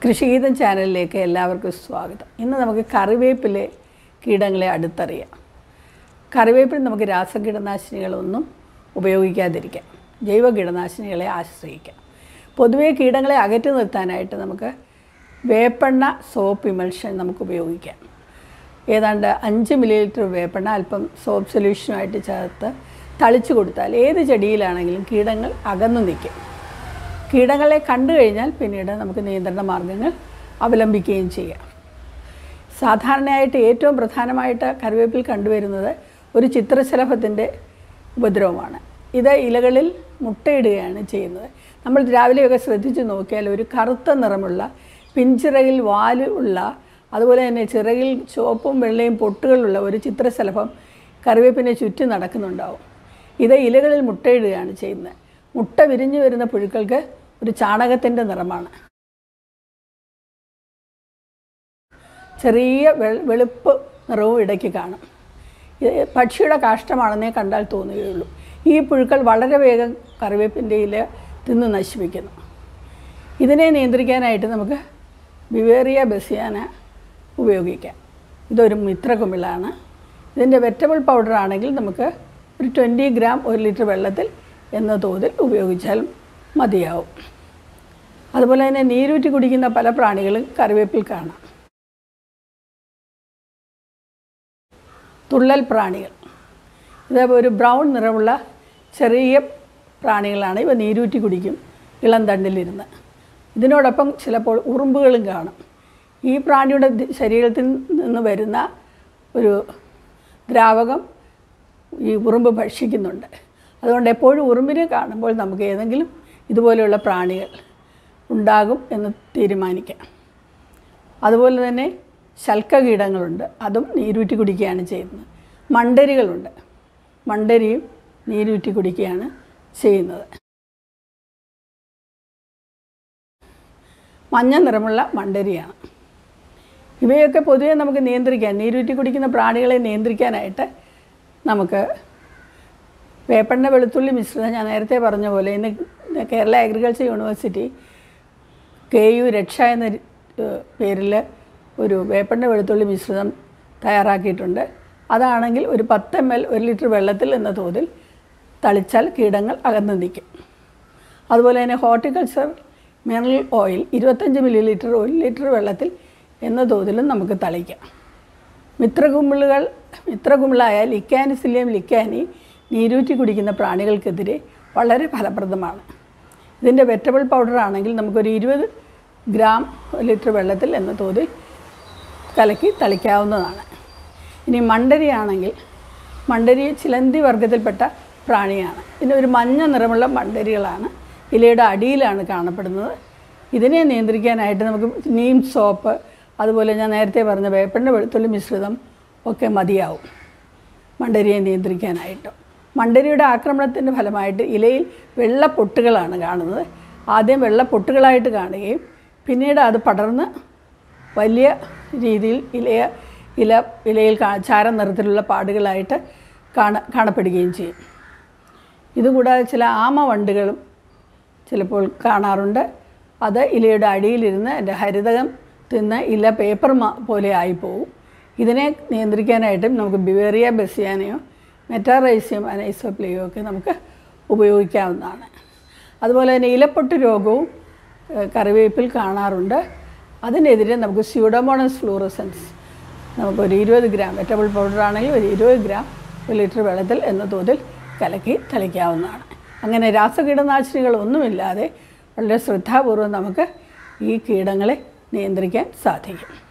കൃഷിഗീതം ചാനലിലേക്ക് എല്ലാവർക്കും സ്വാഗതം ഇന്ന് നമുക്ക് കറിവേപ്പിലെ കീടങ്ങളെ അടുത്തറിയാം കറിവേപ്പിൽ നമുക്ക് രാസകീടനാശിനികളൊന്നും ഉപയോഗിക്കാതിരിക്കാം ജൈവ കീടനാശിനികളെ ആശ്രയിക്കാം പൊതുവേ കീടങ്ങളെ അകറ്റി നിർത്താനായിട്ട് നമുക്ക് വേപ്പെണ്ണ സോപ്പ് ഇമൽഷൻ നമുക്ക് ഉപയോഗിക്കാം ഏതാണ്ട് അഞ്ച് മില്ലി ലിറ്റർ വേപ്പെണ്ണ അല്പം സോപ്പ് സൊല്യൂഷനുമായിട്ട് ചേർത്ത് തളിച്ചു കൊടുത്താൽ ഏത് ചെടിയിലാണെങ്കിലും കീടങ്ങൾ അകന്നു നിൽക്കും കീടങ്ങളെ കണ്ടു കഴിഞ്ഞാൽ പിന്നീട് നമുക്ക് നിയന്ത്രണ മാർഗങ്ങൾ അവലംബിക്കുകയും ചെയ്യാം സാധാരണയായിട്ട് ഏറ്റവും പ്രധാനമായിട്ട് കറിവേപ്പിൽ കണ്ടുവരുന്നത് ഒരു ചിത്രശലഭത്തിൻ്റെ ഉപദ്രവമാണ് ഇത് ഇലകളിൽ മുട്ടയിടുകയാണ് ചെയ്യുന്നത് നമ്മൾ രാവിലെയൊക്കെ ശ്രദ്ധിച്ച് നോക്കിയാൽ ഒരു കറുത്ത നിറമുള്ള പിൻചിറകിൽ വാല് ഉള്ള അതുപോലെ തന്നെ ചിറകിൽ ചുവപ്പും വെള്ളയും പൊട്ടുകളുള്ള ഒരു ചിത്രശലഭം കറിവേപ്പിനെ ചുറ്റി നടക്കുന്നുണ്ടാവും ഇത് ഇലകളിൽ മുട്ടയിടുകയാണ് ചെയ്യുന്നത് മുട്ട വിരിഞ്ഞു വരുന്ന പുഴുക്കൾക്ക് ഒരു ചാണകത്തിൻ്റെ നിറമാണ് ചെറിയ വെ വെളുപ്പ് നിറവും ഇടയ്ക്ക് കാണും ഇത് പക്ഷിയുടെ കാഷ്ടമാണെന്നേ കണ്ടാൽ തോന്നുകയുള്ളൂ ഈ പുഴുക്കൾ വളരെ വേഗം കറിവേപ്പിൻ്റെ ഇല തിന്ന് നശിപ്പിക്കുന്നു ഇതിനെ നിയന്ത്രിക്കാനായിട്ട് നമുക്ക് ബിവേറിയ ബസിയാന ഉപയോഗിക്കാം ഇതൊരു മിത്രകുമിളാണ് ഇതിൻ്റെ വെറ്റബിൾ പൗഡർ ആണെങ്കിൽ നമുക്ക് ഒരു ട്വൻറ്റി ഗ്രാം ഒരു ലിറ്റർ വെള്ളത്തിൽ എന്ന തോതിൽ ഉപയോഗിച്ചാൽ മതിയാവും അതുപോലെ തന്നെ നീരൂറ്റി കുടിക്കുന്ന പല പ്രാണികളും കറിവേപ്പിൽ കാണാം തുള്ളൽ പ്രാണികൾ ഇത് ഒരു ബ്രൗൺ നിറമുള്ള ചെറിയ പ്രാണികളാണ് ഇവ നീരൂറ്റി കുടിക്കും ഇളം തണ്ടിലിരുന്ന് ഇതിനോടൊപ്പം ചിലപ്പോൾ ഉറുമ്പുകളും കാണും ഈ പ്രാണിയുടെ ദി- ശരീരത്തിൽ നിന്ന് വരുന്ന ഒരു ദ്രാവകം ഈ ഉറുമ്പ് ഭക്ഷിക്കുന്നുണ്ട് അതുകൊണ്ട് എപ്പോഴും ഉറുമ്പിനെ കാണുമ്പോൾ നമുക്ക് ഏതെങ്കിലും ഇതുപോലെയുള്ള പ്രാണികൾ ഉണ്ടാകും എന്ന് തീരുമാനിക്കാം അതുപോലെ തന്നെ ശൽക്കകീടങ്ങളുണ്ട് അതും നീരൂറ്റി കുടിക്കുകയാണ് ചെയ്യുന്നത് മണ്ടരികളുണ്ട് മണ്ടരിയും നീരൂറ്റി കുടിക്കുകയാണ് ചെയ്യുന്നത് മഞ്ഞ നിറമുള്ള മണ്ടരിയാണ് ഇവയൊക്കെ പൊതുവെ നമുക്ക് നിയന്ത്രിക്കാൻ നീരൂറ്റി കുടിക്കുന്ന പ്രാണികളെ നിയന്ത്രിക്കാനായിട്ട് നമുക്ക് വേപ്പെണ്ണ വെളുത്തുള്ളി മിശ്രിതം ഞാൻ നേരത്തെ പറഞ്ഞ പോലെ ഇന്ന് Kerala agriculture university K U Raksha എന്ന പേരിൽ ഒരു വേപ്പെണ്ണ വെളുത്തുള്ളി മിശ്രിതം തയ്യാറാക്കിയിട്ടുണ്ട് അതാണെങ്കിൽ ഒരു പത്ത് എം എൽ ഒരു ലിറ്റർ വെള്ളത്തിൽ എന്ന തോതിൽ തളിച്ചാൽ കീടങ്ങൾ അകന്നു നിൽക്കും അതുപോലെ തന്നെ ഹോർട്ടിക്കൾച്ചർ മിനറൽ ഓയിൽ ഇരുപത്തഞ്ച് മില്ലി ലിറ്റർ ഒരു ലിറ്റർ വെള്ളത്തിൽ എന്ന തോതിലും നമുക്ക് തളിക്കാം മിത്രകുമിളുകൾ മിത്രകുമിളായ ലിക്കാനിസിലിയം ലിക്കാനി നീരൂറ്റി കുടിക്കുന്ന പ്രാണികൾക്കെതിരെ വളരെ ഫലപ്രദമാണ് ഇതിൻ്റെ വെറ്റബിൾ പൗഡർ ആണെങ്കിൽ നമുക്കൊരു ഇരുപത് ഗ്രാം ഒരു ലിറ്റർ വെള്ളത്തിൽ എന്ന തോതിൽ കലക്കി തളിക്കാവുന്നതാണ് ഇനി മണ്ടരി ആണെങ്കിൽ മണ്ടരി ചിലന്തി വർഗത്തിൽപ്പെട്ട പ്രാണിയാണ് ഇതിന് ഒരു മഞ്ഞ നിറമുള്ള മണ്ടരികളാണ് ഇലയുടെ അടിയിലാണ് കാണപ്പെടുന്നത് ഇതിനെ നിയന്ത്രിക്കാനായിട്ട് നമുക്ക് നീം സോപ്പ് അതുപോലെ ഞാൻ നേരത്തെ പറഞ്ഞ വേപ്പെണ്ണ വെളുത്തുള്ളി മിശ്രിതം ഒക്കെ മതിയാവും മണ്ടരിയെ നിയന്ത്രിക്കാനായിട്ട് മണ്ടരിയുടെ ആക്രമണത്തിൻ്റെ ഫലമായിട്ട് ഇലയിൽ വെള്ളപ്പൊട്ടുകളാണ് കാണുന്നത് ആദ്യം വെള്ളപ്പൊട്ടുകളായിട്ട് കാണുകയും പിന്നീട് അത് പടർന്ന് വലിയ രീതിയിൽ ഇലയ ഇല ഇലയിൽ കാ ചാര നിറത്തിലുള്ള പാടുകളായിട്ട് കാണ കാണപ്പെടുകയും ചെയ്യും ഇതുകൂടാതെ ചില ആമ വണ്ടുകളും ചിലപ്പോൾ കാണാറുണ്ട് അത് ഇലയുടെ അടിയിലിരുന്ന് എൻ്റെ ഹരിതകം തിന്ന് ഇല പേപ്പർ മ- പോലെ ആയിപ്പോവും ഇതിനെ നിയന്ത്രിക്കാനായിട്ടും നമുക്ക് ബിവേറിയ ബെസിയാനയോ മെറ്റാറൈസിയം അനൈസോപ്ലിയോ ഒക്കെ നമുക്ക് ഉപയോഗിക്കാവുന്നതാണ് അതുപോലെ തന്നെ ഇലപ്പൊട്ട് രോഗവും ഏഹ്, കറിവേപ്പിൽ കാണാറുണ്ട് അതിനെതിരെ നമുക്ക് സ്യൂഡോമോണസ് ഫ്ലൂറസൻസ് നമുക്കൊരു ഇരുപത് ഗ്രാം വെറ്റബിൾ പൗഡർ ആണെങ്കിൽ ഒരു ഇരുപത് ഗ്രാം ഒരു ലിറ്റർ വെള്ളത്തിൽ എന്ന തോതിൽ കലക്കി തളിക്കാവുന്നതാണ് അങ്ങനെ രാസകീടനാശിനികളൊന്നുമില്ലാതെ വളരെ ശ്രദ്ധാപൂർവം നമുക്ക് ഈ കീടങ്ങളെ നിയന്ത്രിക്കാൻ സാധിക്കും